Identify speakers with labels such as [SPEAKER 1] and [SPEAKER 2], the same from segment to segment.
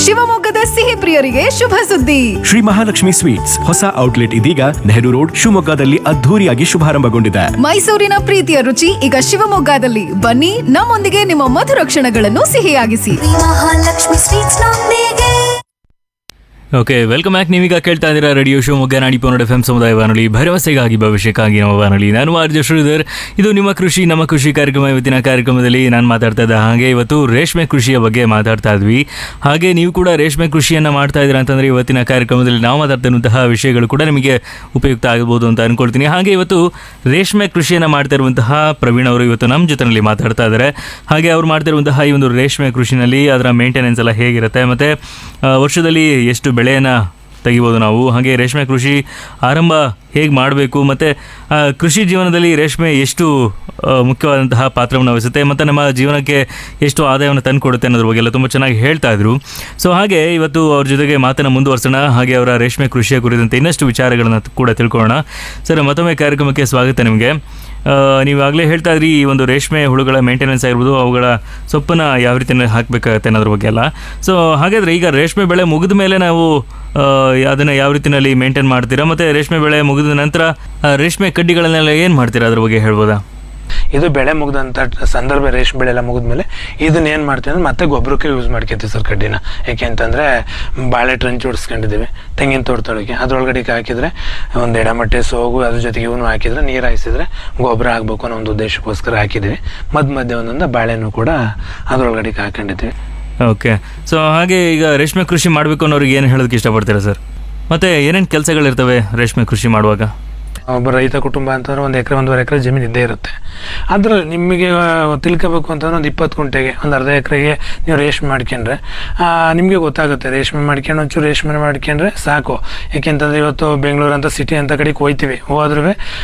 [SPEAKER 1] ಶಿವಮೊಗ್ಗದ ಸಿಹಿ ಪ್ರಿಯರಿಗೆ ಶುಭ ಸುದ್ದಿ
[SPEAKER 2] ಶ್ರೀ ಮಹಾಲಕ್ಷ್ಮಿ ಸ್ವೀಟ್ಸ್ ಹೊಸ ಔಟ್ಲೆಟ್ ಇದೀಗ ನೆಹರು ರೋಡ್ ಶಿವಮೊಗ್ಗದಲ್ಲಿ ಅದ್ಧೂರಿಯಾಗಿ ಶುಭಾರಂಭಗೊಂಡಿದೆ
[SPEAKER 1] ಮೈಸೂರಿನ ಪ್ರೀತಿಯ ರುಚಿ ಈಗ ಶಿವಮೊಗ್ಗದಲ್ಲಿ ಬನ್ನಿ ನಮ್ಮೊಂದಿಗೆ ನಿಮ್ಮ ಮಧುರ ಕ್ಷಣಗಳನ್ನು ಸಿಹಿಯಾಗಿಸಿ
[SPEAKER 3] ಮಹಾಲಕ್ಷ್ಮಿ ಸ್ವೀಟ್ಸ್ ನೊಂದಿಗೆ
[SPEAKER 4] ಓಕೆ ವೆಲ್ಕಮ್ ಬ್ಯಾಕ್ ನೀವೀಗ ಕೇಳ್ತಾ ಇದ್ದೀರಾ ರೇಡಿಯೋ ಶಿವಮೊಗ್ಗ ನಾಡಿ ಪೌನಡ್ ಎಫ್ ಎಂ ಸಮುದಾಯ ಬಾನುಲಿ ಭರವಸೆಗಾಗಿ ಭವಿಷ್ಯಕ್ಕಾಗಿ ನಮ್ಮ ಬಾನುಲಿ ನಾನು ಆರ್ಜ ಶ್ರೀಧರ್ ಇದು ನಿಮ್ಮ ಕೃಷಿ ನಮ್ಮ ಕೃಷಿ ಕಾರ್ಯಕ್ರಮ ಇವತ್ತಿನ ಕಾರ್ಯಕ್ರಮದಲ್ಲಿ ನಾನು ಮಾತಾಡ್ತಾ ಇದ್ದ ಹಾಗೆ ಇವತ್ತು ರೇಷ್ಮೆ ಕೃಷಿಯ ಬಗ್ಗೆ ಮಾತಾಡ್ತಾ ಇದ್ವಿ ಹಾಗೆ ನೀವು ಕೂಡ ರೇಷ್ಮೆ ಕೃಷಿಯನ್ನು ಮಾಡ್ತಾ ಇದ್ದೀರಾ ಅಂತಂದರೆ ಇವತ್ತಿನ ಕಾರ್ಯಕ್ರಮದಲ್ಲಿ ನಾವು ಮಾತಾಡ್ತಾ ಇರುವಂತಹ ವಿಷಯಗಳು ಕೂಡ ನಿಮಗೆ ಉಪಯುಕ್ತ ಆಗ್ಬೋದು ಅಂತ ಅನ್ಕೊಳ್ತೀನಿ ಹಾಗೆ ಇವತ್ತು ರೇಷ್ಮೆ ಕೃಷಿಯನ್ನು ಮಾಡ್ತಾ ಇರುವಂತಹ ಪ್ರವೀಣ್ ಅವರು ಇವತ್ತು ನಮ್ಮ ಜೊತೆನಲ್ಲಿ ಮಾತಾಡ್ತಾ ಇದ್ದಾರೆ ಹಾಗೆ ಅವ್ರು ಮಾಡ್ತಿರುವಂತಹ ಈ ಒಂದು ರೇಷ್ಮೆ ಕೃಷಿನಲ್ಲಿ ಅದರ ಮೇಂಟೆನೆನ್ಸ್ ಎಲ್ಲ ಹೇಗಿರುತ್ತೆ ಮತ್ತು ವರ್ಷದಲ್ಲಿ ಎಷ್ಟು ಬೆಳೆಯನ್ನು ತೆಗಿಬೋದು ನಾವು ಹಾಗೆ ರೇಷ್ಮೆ ಕೃಷಿ ಆರಂಭ ಹೇಗೆ ಮಾಡಬೇಕು ಮತ್ತು ಕೃಷಿ ಜೀವನದಲ್ಲಿ ರೇಷ್ಮೆ ಎಷ್ಟು ಆ, ಮುಖ್ಯವಾದಂತಹ ಪಾತ್ರವನ್ನು ವಹಿಸುತ್ತೆ ಮತ್ತು ನಮ್ಮ ಜೀವನಕ್ಕೆ ಎಷ್ಟು ಆದಾಯವನ್ನು ತಂದು ಕೊಡುತ್ತೆ ಅನ್ನೋದ್ರ ಬಗ್ಗೆ ಎಲ್ಲ ತುಂಬ ಚೆನ್ನಾಗಿ ಹೇಳ್ತಾ ಇದ್ರು ಸೊ ಹಾಗೆ ಇವತ್ತು ಅವ್ರ ಜೊತೆಗೆ ಮಾತನ್ನು ಮುಂದುವರ್ಸೋಣ ಹಾಗೆ ಅವರ ರೇಷ್ಮೆ ಕೃಷಿಯ ಕುರಿತಂತೆ ಇನ್ನಷ್ಟು ವಿಚಾರಗಳನ್ನು ಕೂಡ ತಿಳ್ಕೊಳ್ಳೋಣ ಸರ್ ಮತ್ತೊಮ್ಮೆ ಕಾರ್ಯಕ್ರಮಕ್ಕೆ ಸ್ವಾಗತ ನಿಮಗೆ ನೀವಾಗಲೇ ಹೇಳ್ತಾ ಇದ್ರಿ ಈ ಒಂದು ರೇಷ್ಮೆ ಹುಳುಗಳ ಮೇಂಟೆನೆನ್ಸ್ ಆಗಿರ್ಬೋದು ಅವುಗಳ ಸೊಪ್ಪನ್ನು ಯಾವ ರೀತಿ ಹಾಕಬೇಕಾಗತ್ತೆ ಅನ್ನೋದ್ರ ಬಗ್ಗೆ ಎಲ್ಲ ಸೊ ಹಾಗಾದರೆ ಈಗ ರೇಷ್ಮೆ ಬೆಳೆ ಮುಗಿದ ಮೇಲೆ ನಾವು ಅದನ್ನು ಯಾವ ರೀತಿಯಲ್ಲಿ ಮೇಂಟೈನ್ ಮಾಡ್ತೀರಾ ಮತ್ತು ರೇಷ್ಮೆ ಬೆಳೆ ಮುಗಿದ ನಂತರ ಆ, ರೇಷ್ಮೆ ಕಡ್ಡಿಗಳನ್ನೆಲ್ಲ ಏನು ಮಾಡ್ತೀರಾ ಅದ್ರ ಬಗ್ಗೆ ಹೇಳ್ಬೋದಾ
[SPEAKER 5] ಇದು ಬೆಳೆ ಮುಗ್ದಂಥ ಸಂದರ್ಭ ರೇಷ್ಮೆ ಬೆಳೆ ಎಲ್ಲ ಮುಗಿದ್ಮೇಲೆ ಇದನ್ನ ಏನು ಮಾಡ್ತೀವಿ ಅಂದ್ರೆ ಮತ್ತೆ ಗೊಬ್ಬರಕ್ಕೆ ಯೂಸ್ ಮಾಡ್ಕೊತೀವಿ ಸರ್ ಕಡ್ಡಿನ ಯಾಕೆ ಅಂತಂದರೆ ಬಾಳೆ ಟ್ರಂಚ್ ಹೊಡ್ಸ್ಕೊಂಡಿದ್ದೀವಿ ತೆಂಗಿನ ತೋಟದೊಳಗೆ ಅದ್ರೊಳಗಡೆ ಹಾಕಿದರೆ ಒಂದು ಎಡಮಟ್ಟೆ ಸೋಗು ಅದ್ರ ಜೊತೆಗೆ ಇವನು ಹಾಕಿದರೆ ನೀರು ಹಾಯಿಸಿದ್ರೆ ಗೊಬ್ಬರ ಆಗಬೇಕು ಅನ್ನೋ ಒಂದು ಉದ್ದೇಶಕ್ಕೋಸ್ಕರ ಹಾಕಿದ್ದೀವಿ ಮಧ್ಯ ಮಧ್ಯೆ ಒಂದೊಂದು ಬಾಳೆನೂ ಕೂಡ ಅದ್ರೊಳಗಡೆ ಹಾಕೊಂಡಿದ್ದೀವಿ
[SPEAKER 4] ಓಕೆ ಸೊ ಹಾಗೆ ಈಗ ರೇಷ್ಮೆ ಕೃಷಿ ಮಾಡಬೇಕು ಅನ್ನೋರಿಗೆ ಏನು ಹೇಳೋದಕ್ಕೆ ಇಷ್ಟಪಡ್ತೀರಾ ಸರ್ ಮತ್ತು ಏನೇನು ಕೆಲಸಗಳಿರ್ತವೆ ರೇಷ್ಮೆ ಕೃಷಿ ಮಾಡುವಾಗ
[SPEAKER 5] ಒಬ್ಬ ರೈತ ಕುಟುಂಬ ಅಂತಂದ್ರೆ ಒಂದು ಎಕರೆ ಒಂದೂವರೆ ಎಕರೆ ಜಮೀನು ಇದ್ದೇ ಇರುತ್ತೆ ಅದ್ರ ನಿಮಗೆ ಆ, ತಿಳ್ಕೊಬೇಕು ಅಂತಂದ್ರೆ ಒಂದು ಇಪ್ಪತ್ತು ಕುಂಟೆಗೆ ಒಂದು ಅರ್ಧ ಎಕರೆಗೆ ನೀವು ರೇಷ್ಮೆ ಮಾಡ್ಕೊಂಡ್ರೆ ಆ, ನಿಮಗೆ ಗೊತ್ತಾಗುತ್ತೆ ರೇಷ್ಮೆ ಮಾಡ್ಕೊಂಡು ಒಂಚೂರು ರೇಷ್ಮೆ ಮಾಡ್ಕೊಂಡ್ರೆ ಸಾಕು ಯಾಕೆಂತಂದ್ರೆ ಇವತ್ತು ಬೆಂಗಳೂರು ಅಂತ ಸಿಟಿ ಅಂತ ಕಡೆಗೆ ಹೋಯ್ತೀವಿ ಹೋದ್ರೂ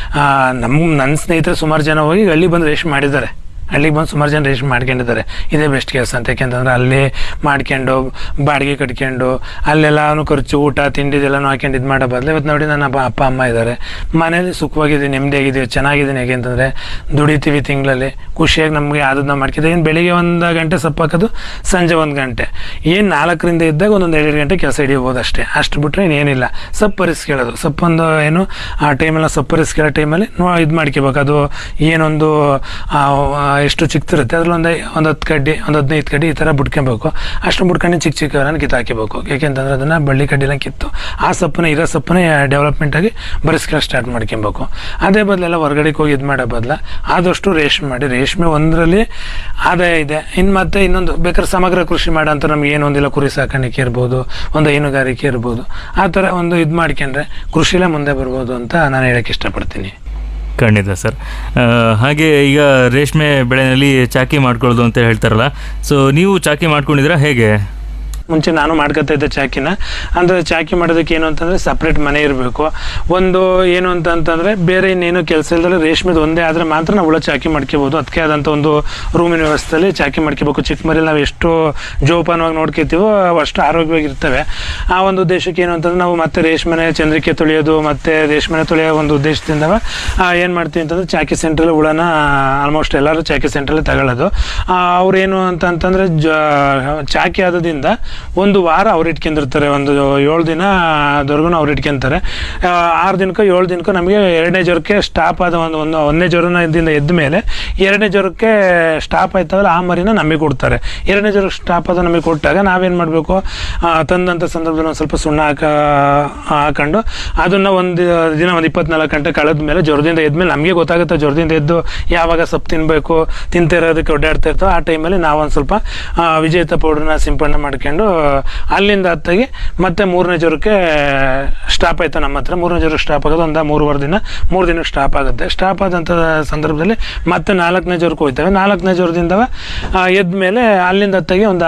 [SPEAKER 5] ನಮ್ಮ ನನ್ನ ಸ್ನೇಹಿತರು ಸುಮಾರು ಜನ ಹೋಗಿ ಹಳ್ಳಿ ಬಂದು ರೇಷ್ಮೆ ಮಾಡಿದ್ದಾರೆ ಹಳ್ಳಿಗೆ ಬಂದು ಸುಮಾರು ಜನ ರೇಷ್ಮೆ ಮಾಡ್ಕೊಂಡಿದ್ದಾರೆ ಇದೇ ಬೆಸ್ಟ್ ಕೆಲಸ ಅಂತ ಯಾಕೆಂತಂದ್ರೆ ಅಲ್ಲೇ ಮಾಡ್ಕೊಂಡು ಬಾಡಿಗೆ ಕಟ್ಕೊಂಡು ಅಲ್ಲೆಲ್ಲನೂ ಖರ್ಚು ಊಟ ತಿಂಡಿ ಇದೆಲ್ಲನೂ ಹಾಕೊಂಡು ಇದು ಮಾಡೋ ಬದಲು ಇವತ್ತು ನೋಡಿ ನನ್ನ ಅಪ್ಪ ಅಪ್ಪ ಅಮ್ಮ ಇದ್ದಾರೆ ಮನೇಲಿ ಸುಖವಾಗಿದ್ದೀವಿ ನೆಮ್ಮದಿಯಾಗಿದ್ದೀವಿ ಚೆನ್ನಾಗಿದ್ದೀನಿ ಯಾಕೆಂತಂದರೆ ದುಡಿತೀವಿ ತಿಂಗಳಲ್ಲಿ ಖುಷಿಯಾಗಿ ನಮಗೆ ಆದದ್ದು ನಾವು ಮಾಡ್ಕಿದ್ದೀವಿ ಏನು ಬೆಳಿಗ್ಗೆ ಒಂದು ಗಂಟೆ ಸೊಪ್ಪು ಹಾಕೋದು ಸಂಜೆ ಒಂದು ಗಂಟೆ ಏನು ನಾಲ್ಕರಿಂದ ಇದ್ದಾಗ ಒಂದೊಂದು ಎರಡು ಗಂಟೆ ಕೆಲಸ ಹಿಡಿಯಬೋದು ಅಷ್ಟೇ ಅಷ್ಟು ಬಿಟ್ಟರೆ ಇನ್ನೇನಿಲ್ಲ ಸೊಪ್ಪು ಕೇಳೋದು ಸೊಪ್ಪೊಂದು ಏನು ಆ ಟೈಮೆಲ್ಲ ಸೊಪ್ಪು ಕೇಳೋ ಟೈಮಲ್ಲಿ ನೋ ಇದು ಮಾಡ್ಕೋಬೇಕು ಅದು ಏನೊಂದು ಆ, ಆ, ಎಷ್ಟು ಚಿಕ್ಕದಿರುತ್ತೆ ಅದ್ರಲ್ಲಿ ಒಂದು ಒಂದು ಹತ್ತು ಕಡ್ಡಿ ಒಂದು ಹದಿನೈದು ಕಡ್ಡಿ ಈ ಥರ ಬಿಟ್ಕೊಬೇಕು ಅಷ್ಟು ಬಿಟ್ಕೊಂಡು ಚಿಕ್ಕ ಚಿಕ್ಕವರನ್ನ ಕಿತ್ತಾಕಿಬೇಕು ಯಾಕೆಂತಂದ್ರೆ ಅದನ್ನು ಬಳ್ಳಿ ಕಡ್ಡಿನ ಕಿತ್ತು ಆ ಸೊಪ್ಪನ್ನ ಇರೋ ಸೊಪ್ಪನ್ನ ಡೆವಲಪ್ಮೆಂಟ್ ಆಗಿ ಬರೆಸ್ಕೊಳ್ಳೋ ಸ್ಟಾರ್ಟ್ ಮಾಡ್ಕೊಬೇಕು ಅದೇ ಬದಲೆಲ್ಲ ಹೊರಗಡೆಗೆ ಹೋಗಿ ಇದು ಮಾಡೋ ಬದಲ ಆದಷ್ಟು ರೇಷ್ಮೆ ಮಾಡಿ ರೇಷ್ಮೆ ಒಂದರಲ್ಲಿ ಆದಾಯ ಇದೆ ಇನ್ನು ಮತ್ತೆ ಇನ್ನೊಂದು ಬೇಕಾದ್ರೆ ಸಮಗ್ರ ಕೃಷಿ ಮಾಡೋಂಥ ನಮ್ಗೆ ಏನು ಒಂದಿಲ್ಲ ಕುರಿ ಸಾಕಾಣಿಕೆ ಇರ್ಬೋದು ಒಂದು ಹೈನುಗಾರಿಕೆ ಇರ್ಬೋದು ಆ ಥರ ಒಂದು ಇದು ಮಾಡ್ಕೊಂಡ್ರೆ ಕೃಷಿಲೇ ಮುಂದೆ ಬರ್ಬೋದು ಅಂತ ನಾನು ಹೇಳಕ್ಕೆ ಇಷ್ಟಪಡ್ತೀನಿ
[SPEAKER 4] ಖಂಡಿತ ಸರ್ ಆ, ಹಾಗೆ ಈಗ ರೇಷ್ಮೆ ಬೆಳೆನಲ್ಲಿ ಚಾಕಿ ಮಾಡ್ಕೊಳ್ಳೋದು ಅಂತ ಹೇಳ್ತಾರಲ್ಲ ಸೊ ನೀವು ಚಾಕಿ ಮಾಡ್ಕೊಂಡಿದ್ದೀರಾ ಹೇಗೆ
[SPEAKER 5] ಮುಂಚೆ ನಾನು ಮಾಡ್ಕೊತಾ ಇದ್ದೆ ಚಾಕಿನ ಅಂದರೆ ಚಾಕಿ ಮಾಡೋದಕ್ಕೆ ಏನು ಅಂತಂದರೆ ಸಪ್ರೇಟ್ ಮನೆ ಇರಬೇಕು ಒಂದು ಏನು ಅಂತ ಅಂತಂದರೆ ಬೇರೆ ಇನ್ನೇನು ಕೆಲಸ ಇಲ್ದಲೆ ರೇಷ್ಮೆದು ಒಂದೇ ಆದರೆ ಮಾತ್ರ ನಾವು ಹುಳ ಚಾಕಿ ಮಾಡ್ಕೋಬೋದು ಅದಕ್ಕೆ ಆದಂಥ ಒಂದು ರೂಮಿನ ವ್ಯವಸ್ಥೆಯಲ್ಲಿ ಚಾಕಿ ಮಾಡ್ಕೋಬೇಕು ಚಿಕ್ಕ ಮರಿ ನಾವು ಎಷ್ಟು ಜೋಪಾನವಾಗಿ ನೋಡ್ಕೊತೀವೋ ಅವು ಅಷ್ಟು ಆರೋಗ್ಯವಾಗಿರ್ತವೆ ಆ ಒಂದು ಉದ್ದೇಶಕ್ಕೆ ಏನು ಅಂತಂದ್ರೆ ನಾವು ಮತ್ತೆ ರೇಷ್ಮೆನೆ ಚಂದ್ರಿಕೆ ತೊಳೆಯೋದು ಮತ್ತು ರೇಷ್ಮೆನೆ ತೊಳೆಯೋ ಒಂದು ಉದ್ದೇಶದಿಂದ ಏನು ಮಾಡ್ತೀವಿ ಅಂತಂದ್ರೆ ಚಾಕಿ ಸೆಂಟ್ರಲ್ಲಿ ಹುಳನ ಆಲ್ಮೋಸ್ಟ್ ಎಲ್ಲರೂ ಚಾಕಿ ಸೆಂಟ್ರಲ್ಲಿ ತಗೊಳ್ಳೋದು ಆ, ಅವ್ರೇನು ಅಂತ ಅಂತಂದರೆ ಜ ಚಾಕಿ ಆದದಿಂದ ಒಂದು ವಾರ ಅವ್ರು ಇಟ್ಕೊಂಡಿರ್ತಾರೆ ಒಂದು ಏಳು ದಿನದವರೆಗೂ ಅವ್ರು ಇಟ್ಕೊಂತಾರೆ ಆ, ಆರು ದಿನಕ್ಕೋ ಏಳು ದಿನಕ್ಕೋ ನಮಗೆ ಎರಡನೇ ಜ್ವರಕ್ಕೆ ಸ್ಟಾಪ್ ಆದ ಒಂದು ಒಂದು ಒಂದನೇ ಜ್ವರನ ಇದ್ದಿಂದ ಎದ್ದ ಮೇಲೆ ಎರಡನೇ ಜ್ವರಕ್ಕೆ ಸ್ಟಾಪ್ ಆಯ್ತವಲ್ಲ ಆ ಮರಿನ ನಮಗೆ ಕೊಡ್ತಾರೆ ಎರಡನೇ ಜ್ವರಕ್ಕೆ ಸ್ಟಾಪ್ ಆದ ನಮಗೆ ಕೊಟ್ಟಾಗ ನಾವೇನು ಮಾಡಬೇಕು ತಂದಂಥ ಸಂದರ್ಭದಲ್ಲಿ ಒಂದು ಸ್ವಲ್ಪ ಸುಣ್ಣ ಹಾಕ ಹಾಕೊಂಡು ಅದನ್ನು ಒಂದು ದಿನ ಒಂದು ಇಪ್ಪತ್ನಾಲ್ಕು ಗಂಟೆ ಕಳೆದ ಮೇಲೆ ಜ್ವರದಿಂದ ಎದ್ಮೇಲೆ ನಮಗೆ ಗೊತ್ತಾಗುತ್ತೆ ಜ್ವರದಿಂದ ಎದ್ದು ಯಾವಾಗ ಸೊಪ್ಪು ತಿನ್ನಬೇಕು ತಿಂತಿರೋದಕ್ಕೆ ಓಡಾಡ್ತಾ ಇರ್ತವೆ ಆ ಟೈಮಲ್ಲಿ ನಾವು ಒಂದು ಸ್ವಲ್ಪ ಆ, ವಿಜೇತ ಪೌಡ್ರನ್ನ ಸಿಂಪಡಣೆ ಮಾಡ್ಕೊಂಡು ಅಲ್ಲಿಂದ ಹತ್ತಾಗಿ ಮತ್ತೆ ಮೂರನೇ ಜ್ವರಕ್ಕೆ ಸ್ಟಾಪ್ ಆಯ್ತು ನಮ್ಮ ಹತ್ರ ಮೂರನೇ ಜ್ವರಕ್ಕೆ ಸ್ಟಾಪ್ ಆಗೋದು ಒಂದು ಮೂರುವರೆ ದಿನ ಮೂರು ದಿನಕ್ಕೆ ಸ್ಟಾಪ್ ಆಗುತ್ತೆ ಸ್ಟಾಪ್ ಆದಂಥ ಸಂದರ್ಭದಲ್ಲಿ ಮತ್ತೆ ನಾಲ್ಕನೇ ಜ್ವರಕ್ಕೆ ಹೋಗ್ತೇವೆ ನಾಲ್ಕನೇ ಜ್ವರದಿಂದ ಎದ್ದ ಮೇಲೆ ಅಲ್ಲಿಂದ ಹತ್ತಾಗಿ ಒಂದು